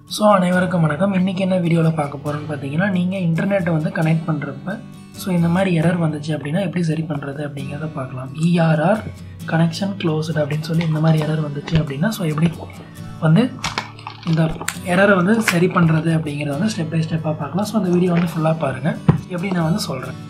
so அனைவருக்கும் வணக்கம் இன்றைக்கி என்ன வீடியோவில் பார்க்க போகிறோன்னு பார்த்தீங்கன்னா நீங்கள் இன்டர்நெட்டை வந்து கனெக்ட் பண்ணுறப்ப ஸோ இந்த மாதிரி எரர் வந்துச்சு அப்படின்னா எப்படி சரி பண்ணுறது அப்படிங்கிறத பார்க்கலாம் இஆர்ஆர் கனெக்ஷன் க்ளோஸ்டு அப்படின்னு சொல்லி இந்த மாதிரி எரர் வந்துச்சு அப்படின்னா ஸோ எப்படி வந்து இந்த எரரை வந்து சரி பண்ணுறது அப்படிங்கிறத வந்து ஸ்டெப் பை ஸ்டெப்பாக பார்க்கலாம் ஸோ அந்த வீடியோ வந்து ஃபுல்லாக பாருங்கள் எப்படி நான் வந்து சொல்கிறேன்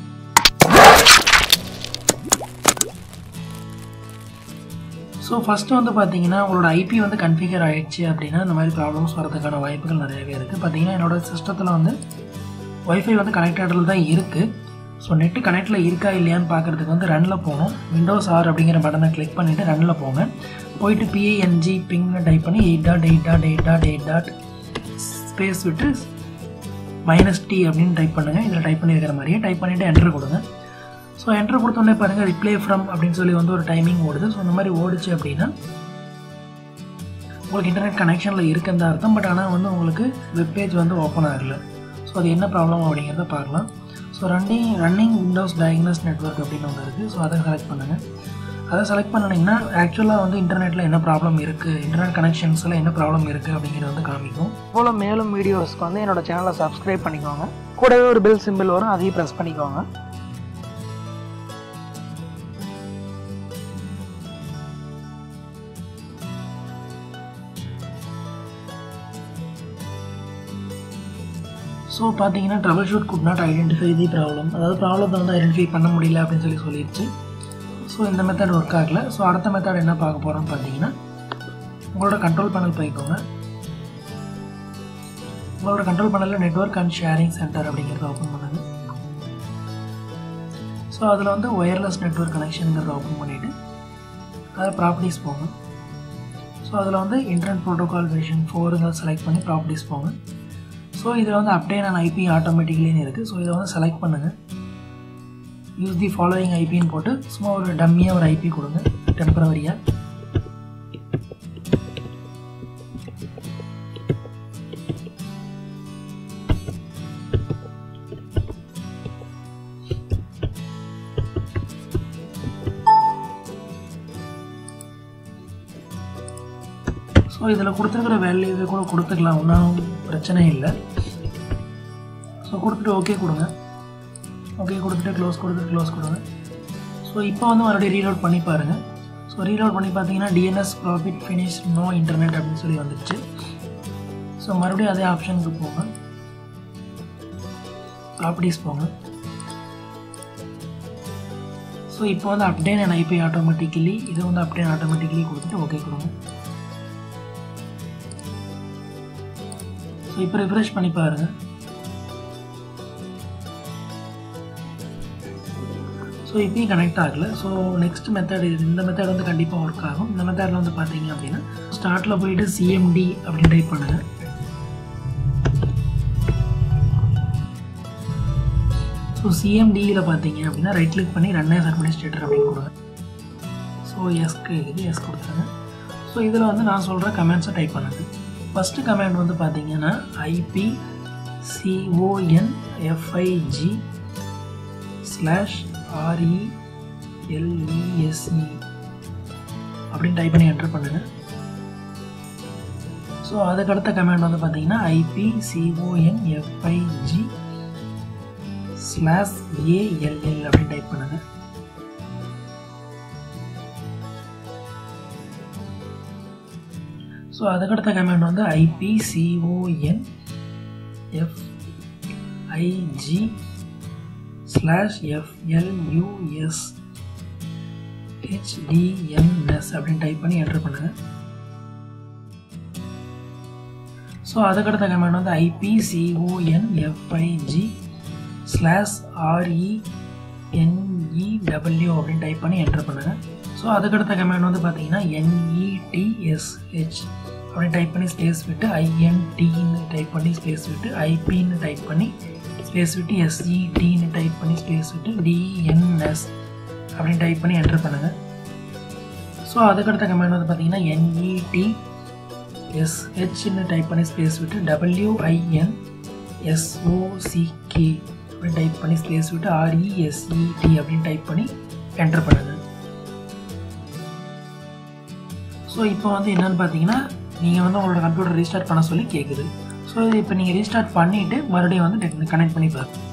ஸோ ஃபஸ்ட்டு வந்து பார்த்தீங்கன்னா உங்களோட ஐபி வந்து கன்ஃபிகர் ஆகிடுச்சு அப்படின்னா இந்த மாதிரி ப்ராப்ளம்ஸ் வரதுக்கான வாய்ப்புகள் நிறையவே இருக்குது பார்த்தீங்கன்னா என்னோடய சிஸ்டத்தில் வந்து ஒய்ஃபை வந்து கனெக்டடில் தான் இருக்குது ஸோ நெட்டு கனெக்டில் இருக்கா இல்லையான்னு பார்க்குறதுக்கு வந்து ரனில் போகணும் விண்டோஸ் ஆர் அப்படிங்கிற பட்டனை கிளிக் பண்ணிவிட்டு ரனில் போங்க போயிட்டு பிஏஎன்ஜி பிங்னு டைப் பண்ணி eight dot eight dot eight dot eight dot space விட்டு மைனஸ் டி அப்படின்னு டைப் பண்ணுங்கள் இதில் டைப் பண்ணியிருக்கிற மாதிரியே டைப் பண்ணிவிட்டு என்ட்ரு கொடுங்க ஸோ என்ட்ரு கொடுத்தோடனே பாருங்கள் ரிப்ளே ஃப்ரம் அப்படின்னு சொல்லி வந்து ஒரு டைமிங் ஓடுது ஸோ இந்த மாதிரி ஓடிச்சு அப்படின்னா உங்களுக்கு இன்டர்நெட் கனெக்ஷனில் இருக்குன்னு தான் அர்த்தம் பட் ஆனால் வந்து உங்களுக்கு வெப்பேஜ் வந்து ஓப்பன் ஆகல ஸோ அது என்ன ப்ராப்ளம் அப்படிங்கிறத பார்க்கலாம் so running running windows diagnose network அப்படின்னு ஒன்று இருக்குது ஸோ அதை செலக்ட் பண்ணுங்கள் அதை செலக்ட் பண்ணிங்கன்னா ஆக்சுவலாக வந்து இன்டர்நெட்டில் என்ன ப்ராப்ளம் இருக்குது இன்டர்நெட் கனெக்ஷன்ஸில் என்ன ப்ராப்ளம் இருக்குது அப்படிங்கிறது வந்து காமிக்கும் போல் மேலும் வீடியோஸ்க்கு வந்து என்னோட சேனலை சப்ஸ்கிரைப் பண்ணிக்கோங்க கூடவே ஒரு பெல் சிம்பிள் வரும் அதையும் ப்ரெஸ் பண்ணிக்கோங்க ஸோ பார்த்தீங்கன்னா trouble shoot could not identify the problem அதாவது ப்ராப்ளத்தை வந்து ஐடென்டிஃபை பண்ண முடியல அப்படின்னு சொல்லி சொல்லிடுச்சு ஸோ இந்த மெத்தட் ஒர்க் ஆகல ஸோ அடுத்த மெத்தட் என்ன பார்க்க போகிறோம்னு பார்த்தீங்கன்னா உங்களோட கண்ட்ரோல் பேனல் போய்க்கோங்க உங்களோட கண்ட்ரோல் பேனலில் நெட்ஒர்க் அண்ட் ஷேரிங் சென்டர் அப்படிங்கிறத ஓப்பன் பண்ணுங்க ஸோ அதில் வந்து ஒயர்லெஸ் நெட்ஒர்க் கனெக்ஷனுங்கிறத ஓப்பன் பண்ணிவிட்டு அதில் ப்ராப்பர்ட்டிஸ் போங்க ஸோ அதில் வந்து இன்டர்நெட் ப்ரோட்டோகால் வெர்ஷன் ஃபோருங்க செலக்ட் பண்ணி ப்ராப்பர்ட்டிஸ் போங்க ஸோ இதில் வந்து அப்டேட் ஆன் ஐபி ஆட்டோமேட்டிக்கலின்னு இருக்குது ஸோ இதை வந்து செலக்ட் பண்ணுங்கள் யூஸ் தி ஃபாலோயிங் ஐபின்னு போட்டு சும்மா ஒரு டம்மியாக ஒரு ஐபி கொடுங்க டெம்பரவரியாக ஸோ இதில் கொடுத்துருக்குற வேல்யூவே கூட கொடுத்துக்கலாம் ஒன்றும் பிரச்சனை இல்லை ஸோ கொடுத்துட்டு ஓகே கொடுங்க ஓகே கொடுத்துட்டு க்ளோஸ் கொடுத்துட்டு க்ளோஸ் கொடுங்க ஸோ இப்போ வந்து மறுபடியும் ரீலோட் பண்ணி பாருங்கள் ஸோ ரீலோட் பண்ணி பார்த்தீங்கன்னா DNS probe finish no internet அப்படின்னு சொல்லி வந்துடுச்சு ஸோ மறுபடியும் அதே ஆப்ஷனுக்கு போங்க ப்ராப்பர்ட்டிஸ் போங்க ஸோ இப்போ வந்து அப்டேன் அண்ட் ஐபி ஆட்டோமேட்டிக்கலி இது வந்து அப்டேன் ஆட்டோமேட்டிக்கலி கொடுத்துட்டு ஓகே கொடுங்க ஸோ இப்போ ரிஃப்ரெஷ் பண்ணி பாருங்கள் ஸோ இப்பயும் கனெக்ட் ஆகல ஸோ நெக்ஸ்ட் மெத்தட் இது இந்த மெத்தட் வந்து கண்டிப்பாக ஒர்க் ஆகும் இந்த மெத்தடில் வந்து பார்த்தீங்க அப்படின்னா ஸ்டார்ட்டில் போயிட்டு சிஎம்டி அப்படின்னு டைப் பண்ணுங்கள் ஸோ சிஎம்டியில் பார்த்தீங்க அப்படின்னா ரைட் கிளிக் பண்ணி ரன் ஆஸ் அட்மினிஸ்ட்ரேட்டர் அப்படின்னு கொடுங்க ஸோ எஸ்க்கு இது எஸ் கொடுத்துருங்க ஸோ இதில் வந்து நான் சொல்கிற கமெண்ட்ஸை டைப் பண்ணுங்க ஃபஸ்ட்டு கமெண்ட் வந்து பார்த்தீங்கன்னா IP C O N F I G slash R E L E S E அப்படின்னு டைப் பண்ணி என்டர் பண்ணுங்கள் ஸோ அதுக்கடுத்த கமெண்ட் வந்து பார்த்தீங்கன்னா IP C O N F I G slash A L L அப்படின்னு டைப் பண்ணுங்கள் ஸோ அதுக்கடுத்த கமெண்ட் வந்து IP C O N F I G slash F L U S H D N S அப்படின்னு டைப் பண்ணி என்டர் பண்ணுங்கள் ஸோ அதுக்கடுத்த கமெண்ட் வந்து IP C O N F I G slash R E N E W அப்படின்னு டைப் பண்ணி என்டர் பண்ணுங்கள் ஸோ அதுக்கடுத்த கமெண்ட் வந்து பார்த்தீங்கன்னா என்இடிஎஸ்ஹெச் அப்படின்னு டைப் பண்ணி ஸ்பேஸ் விட்டு ஐஎன்டின்னு டைப் பண்ணி ஸ்பேஸ் விட்டு ஐபின்னு டைப் பண்ணி ஸ்பேஸ் விட்டு எஸ்இடின்னு டைப் பண்ணி ஸ்பேஸ் விட்டு டிஎன்எஸ் அப்படின்னு டைப் பண்ணி என்டர் பண்ணுங்கள் ஸோ அதுக்கடுத்த கமெண்ட் வந்து பார்த்தீங்கன்னா என்இடி எஸ்ஹெச்னு டைப் பண்ணி ஸ்பேஸ் விட்டு டபிள்யூஐஎன் எஸ்ஓசிகே அப்படின்னு டைப் பண்ணி ஸ்பேஸ் விட்டு ஆர்இஎஸ்இடி அப்படின்னு டைப் பண்ணி என்டர் பண்ணுங்கள் ஸோ இப்போ வந்து என்னென்னு பார்த்தீங்கன்னா நீங்கள் வந்து உங்களோட கம்ப்யூட்டர் ரீஸ்டார்ட் பண்ண சொல்லி கேட்குது ஸோ இது இப்போ நீங்கள் ரீஸ்டார்ட் பண்ணிவிட்டு மறுபடியும் வந்து கனெக்ட் பண்ணி பாருங்க